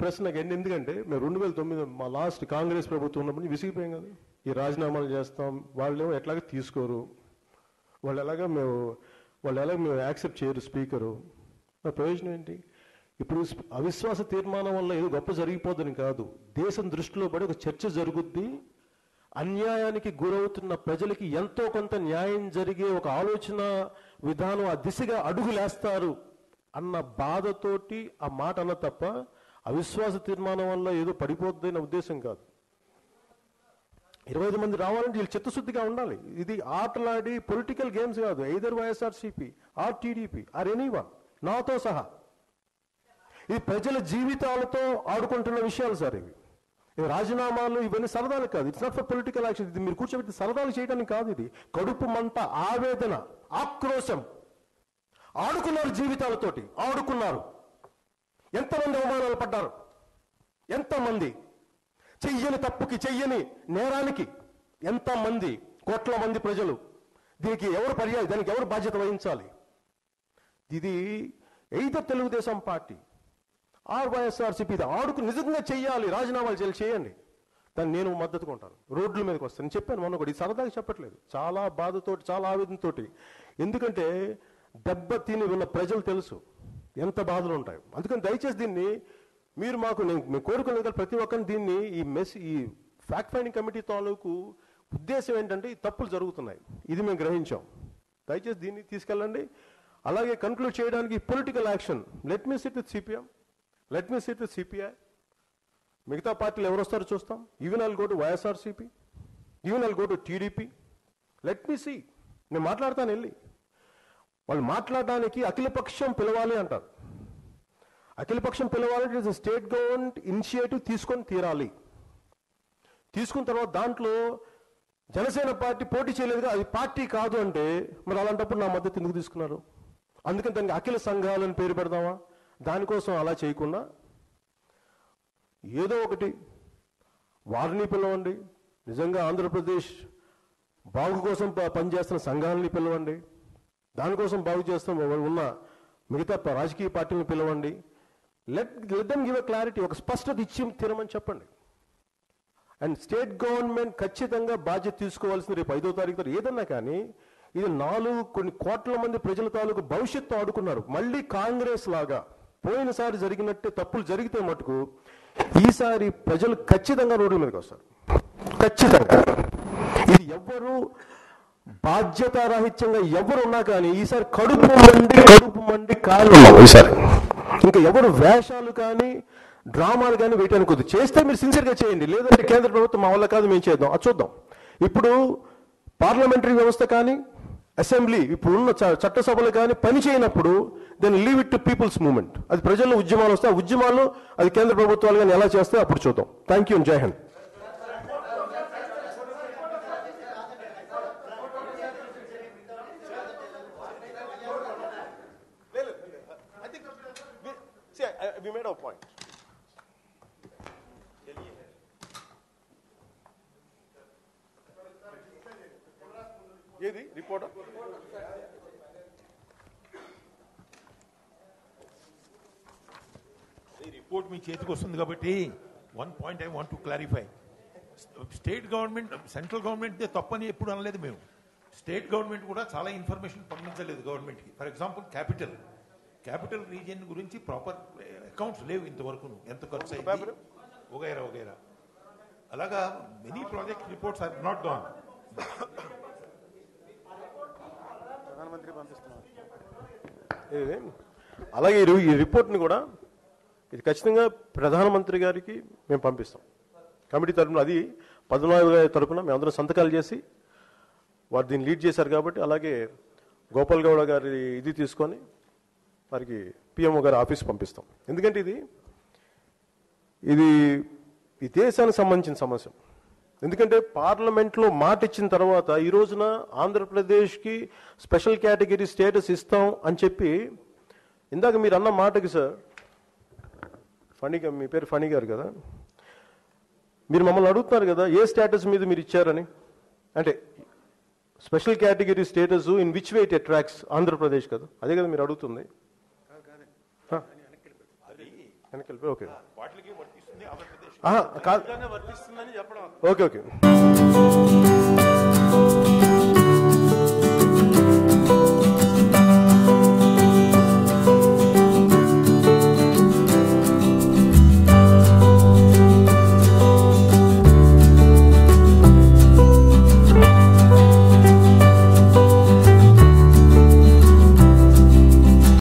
ప్రశ్న నాకు ఎన్ని ఎందుకంటే మేము రెండు వేల తొమ్మిది మా లాస్ట్ కాంగ్రెస్ ప్రభుత్వం ఉన్నప్పుడు విసిగిపోయాం కదా ఈ రాజీనామాలు చేస్తాం వాళ్ళేమో ఎట్లాగ తీసుకోరు వాళ్ళు ఎలాగా మేము వాళ్ళు ఎలాగ మేము యాక్సెప్ట్ చేయరు స్పీకరు నా ప్రయోజనం ఏంటి ఇప్పుడు స్ప- అవిశ్వాస తీర్మానం వల్ల ఏదో గొప్ప జరిగిపోద్దని కాదు దేశం దృష్టిలో పడి ఒక చర్చ జరుగుద్ది అన్యాయానికి గురవుతున్న ప్రజలకి ఎంతో కొంత న్యాయం జరిగే ఒక ఆలోచన విధానం ఆ దిశగా అడుగులేస్తారు అన్న బాధతోటి ఆ మాట అన్న తప్ప అవిశ్వాస తీర్మానం వల్ల ఏదో పడిపోద్ది అనే ఉద్దేశం కాదు ఇరవై ఐదు మంది రావాలంటే వీళ్ళు చిత్తశుద్ధిగా ఉండాలి ఇది ఆటలాడి పొలిటికల్ గేమ్స్ కాదు either YSRCP or TDP or any one నాతో సహా ఇది ప్రజల జీవితాలతో ఆడుకుంటున్న విషయాలు సార్ ఇవి ఇవి రాజీనామాలు ఇవన్నీ సరదాలు కాదు it's not for political action ఇది మీరు కూర్చోబెట్టి సరదాలు చేయడానికి కాదు ఇది కడుపు మంట ఆవేదన ఆక్రోశం ఆడుకున్నారు జీవితాలతోటి ఆడుకున్నారు ఎంతమంది అవమానాలు పడ్డారు ఎంతమంది చెయ్యని తప్పుకి చెయ్యని నేరానికి ఎంతమంది కోట్ల మంది ప్రజలు దీనికి ఎవరు పర్యాయ దానికి ఎవరు బాధ్యత వహించాలి ఇది either Telugu Desam party or YSRCP ఇది ఆడుకు నిజంగా చెయ్యాలి రాజీనామాలు చేయాలి చేయండి దాన్ని నేను మద్దతుగా ఉంటాను రోడ్ల మీదకి వస్తాను నేను చెప్పాను మొన్న కూడా ఇది సరదాగా చెప్పట్లేదు చాలా బాధతోటి చాలా ఆవేదనతోటి ఎందుకంటే దెబ్బ తిని ఉన్న ప్రజలు తెలుసు ఎంత బాధలు ఉంటాయి అందుకని దయచేసి దీన్ని మీరు మాకు నేను మేము కోరుకునేది కదా ప్రతి ఒక్కరిని దీన్ని ఈ మెస్ ఈ ఫ్యాక్ట్ ఫైండింగ్ కమిటీ తాలూకు ఉద్దేశం ఏంటంటే ఈ తప్పులు జరుగుతున్నాయి ఇది మేము గ్రహించాం దయచేసి దీన్ని తీసుకెళ్ళండి అలాగే కన్క్లూడ్ చేయడానికి political action let me sit with CPM let me sit with CPI మిగతా పార్టీలు ఎవరు వస్తారో చూస్తాం even I'll go to YSRCP even I'll go to TDP let me see నేను మాట్లాడతాను వెళ్ళి వాళ్ళు మాట్లాడడానికి అఖిలపక్షం పిలవాలి అంటారు అఖిలపక్షం పిలవాలంటే స్టేట్ గవర్నమెంట్ ఇనిషియేటివ్ తీసుకొని తీరాలి తీసుకున్న తర్వాత దాంట్లో జనసేన పార్టీ పోటీ చేయలేదుగా అది పార్టీ కాదు అంటే మరి అలాంటప్పుడు నా మద్దతు ఎందుకు తీసుకున్నారు అందుకని దానికి అఖిల సంఘాలని పేరు పెడదామా దానికోసం అలా చేయకుండా ఏదో ఒకటి వారిని పిలవండి నిజంగా ఆంధ్రప్రదేశ్ బాగు కోసం ప- పనిచేస్తున్న సంఘాలని పిలవండి దానికోసం బాగు చేస్తున్న ఉన్న మిగతా ప- రాజకీయ పార్టీలను పిలవండి let let them give a clarity ఒక స్పష్టత ఇచ్చి తినమని చెప్పండి అండ్ స్టేట్ గవర్నమెంట్ ఖచ్చితంగా బాధ్యత తీసుకోవాల్సింది రేపు ఐదో తారీఖు తర్వాత ఏదన్నా కానీ ఇది నాలుగు కొన్ని కోట్ల మంది ప్రజల తాలూకు భవిష్యత్తు ఆడుకున్నారు మళ్ళీ కాంగ్రెస్ లాగా పోయినసారి జరిగినట్టే తప్పులు జరిగితే మటుకు ఈసారి ప్రజలు ఖచ్చితంగా రోడ్ల మీదకి వస్తారు ఖచ్చితంగా ఇది ఎవ్వరు బాధ్యతారాహిత్యంగా ఎవరు ఉన్నా కానీ ఈసారి కడుపు మండి కడుపు మండి కాళ్ళు ఈసారి ఇంకా ఎవరు వేషాలు కానీ డ్రామాలు కానీ వేయటానికి వద్దు చేస్తే మీరు సిన్సియర్గా చేయండి లేదంటే కేంద్ర ప్రభుత్వం మా వల్ల కాదు మేము చేద్దాం అది చూద్దాం ఇప్పుడు పార్లమెంటరీ వ్యవస్థ కానీ అసెంబ్లీ ఇప్పుడు ఉన్న చ- చట్టసభలు కానీ పని చేయనప్పుడు then leave it to people's movement అది ప్రజల్లో ఉద్యమాలు వస్తే ఆ ఉద్యమాలు అది కేంద్ర ప్రభుత్వాలు కానీ ఎలా చేస్తే అప్పుడు చూద్దాం థ్యాంక్ యూ జై Hind I think we, see, I, I, we made our point. ఏది రిపోర్ట్ ఈ రిపోర్ట్ మీ చేతికి వస్తుంది కాబట్టి one point I want to clarify state government central government తప్పని ఎప్పుడు అనలేదు మేము స్టేట్ గవర్నమెంట్ కూడా చాలా ఇన్ఫర్మేషన్ పంపించలేదు గవర్నమెంట్కి for example capital capital region గురించి ప్రాపర్ అకౌంట్స్ లేవు ఇంతవరకు ఎంత ఖర్చు అయింది వగైరా వగైరా అలాగా many project reports are not gone ఇది అలాగే ఈ రి- ఈ రిపోర్ట్ని కూడా ఇది ఖచ్చితంగా ప్రధానమంత్రి గారికి మేము పంపిస్తాం కమిటీ తరపున అది పద్మనాభ గారి తరపున మేమందరం సంతకాలు చేసి వారు దీన్ని లీడ్ చేశారు కాబట్టి అలాగే గోపాల్ గౌడ గారి ఇది తీసుకొని వారికి పిఎంఓ గారి ఆఫీస్ పంపిస్తాం ఎందుకంటే ఇది ఇది ఈ దేశానికి సంబంధించిన సమస్య ఎందుకంటే పార్లమెంట్లో మాట ఇచ్చిన తర్వాత ఈ రోజున ఆంధ్రప్రదేశ్కి స్పెషల్ కేటగిరీ స్టేటస్ ఇస్తాం అని చెప్పి ఇందాక మీరు అన్న మాటకి సార్ ఫణి గా- మీ పేరు ఫణి గారు కదా మీరు మమ్మల్ని అడుగుతున్నారు కదా ఏ స్టేటస్ మీద మీరు ఇచ్చారని అంటే special category status in which way it attracts Andhra Pradesh కదా అదే కదా మీరు అడుగుతుంది వెనక్కి వెళ్ళిపోయి ఓకే వాటికి వర్తిస్తుంది ఆంధ్రప్రదేశ్ ఆహా, కాదు నిజంగా వర్తిస్తుందని చెప్పడం ఓకే ఓకే